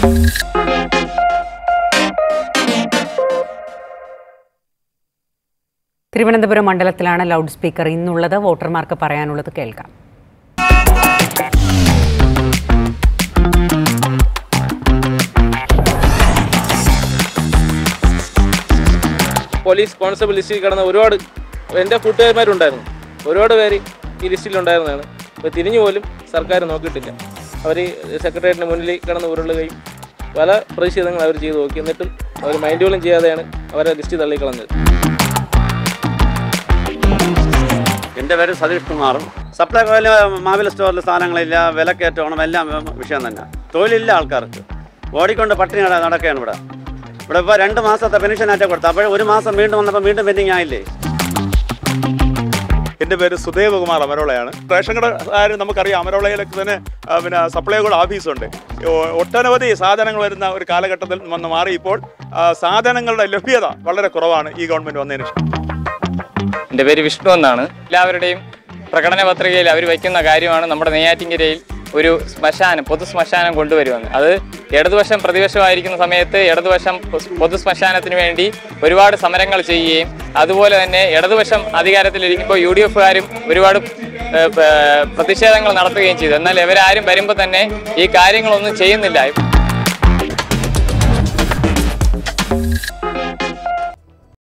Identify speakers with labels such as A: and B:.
A: Thiruvananthapuram മണ്ഡലത്തിലാണ് loud speaker ഇന്നുള്ളത് വോട്ടർമാർക്ക് പറയാനുള്ളത് കേൾക്കാം
B: പോലീസ് കോൺസ്റ്റബിൾ ലിസ്റ്റിൽ കിടന്ന ഒരുപാട് എൻ്റെ കൂട്ടുകാരന്മാരുണ്ടായിരുന്നു ഒരുപാട് പേര് ഈ ലിസ്റ്റിലുണ്ടായിരുന്നതാണ് അപ്പോൾ തിരിഞ്ഞു പോലും സർക്കാർ നോക്കിയിട്ടില്ല അവർ സെക്രട്ടേറിയറ്റിന് മുന്നിൽ കിടന്ന് ഉരുളുകയും പല പ്രതിഷേധങ്ങൾ അവർ ചെയ്തു നോക്കി എന്നിട്ടും അവർ മൈൻഡ് പോലും ചെയ്യാതെയാണ് അവരെ ലിസ്റ്റ് തള്ളിക്കളഞ്ഞത്
C: എൻ്റെ പേര് സതീഷ് കുമാറും സപ്ലൈകോയിൽ മാവില സ്റ്റോറിൽ സാധനങ്ങളില്ല വിലക്കയറ്റമാണ് എല്ലാം വിഷയം തന്നെ തൊഴിലില്ല ആൾക്കാർക്ക് ഓടിക്കൊണ്ട് പട്ടിണി നട- നടക്കുകയാണ് ഇവിടെ ഇവിടെ ഇപ്പോൾ രണ്ട് മാസത്തെ പെൻഷനായിട്ട് കൊടുത്തു അപ്പോൾ ഒരു മാസം വീണ്ടും വന്നപ്പോൾ വീണ്ടും പെൻഡിങ് ആയില്ലേ
D: എൻ്റെ പേര് സുദേവകുമാർ അമരോളയാണ് റേഷൻ കട നമുക്കറിയാം അമരോളയിലൊക്കെ തന്നെ ആ, പിന്നെ സപ്ലൈകോയുടെ ഓഫീസുണ്ട് ഒ- ഒട്ടനവധി സാധനങ്ങൾ വരുന്ന ഒരു കാലഘട്ടത്തിൽ വന്ന് മാറി ഇപ്പോൾ ആ, സാധനങ്ങളുടെ ലഭ്യത വളരെ കുറവാണ് ഈ ഗവൺമെൻറ് വന്നതിന് ശേഷം
E: എൻ്റെ പേര് വിഷ്ണു എന്നാണ് എല്ലാവരുടെയും പ്രകടന പത്രികയിൽ അവർ വയ്ക്കുന്ന കാര്യമാണ് നമ്മുടെ നെയ്യാറ്റിൻകരയിൽ ഒരു ശ്മശാനം പൊതു ശ്മശാനം കൊണ്ടുവരുമെന്ന് അത് ഇടതുവശം പ്രതിപക്ഷമായിരിക്കുന്ന സമയത്ത് ഇടതുവശം പൊ- പൊതു ശ്മശാനത്തിന് വേണ്ടി ഒരുപാട് സമരങ്ങൾ ചെയ്യുകയും അതുപോലെ തന്നെ ഇടതുവശം അധികാരത്തിലിരിക്കുമ്പോൾ യു ഡി എഫുകാരും ഒരുപാട് ഏഹ്, പ- പ്രതിഷേധങ്ങൾ നടത്തുകയും ചെയ്തു എന്നാൽ ഇവരാരും വരുമ്പോൾ തന്നെ ഈ കാര്യങ്ങളൊന്നും ചെയ്യുന്നില്ല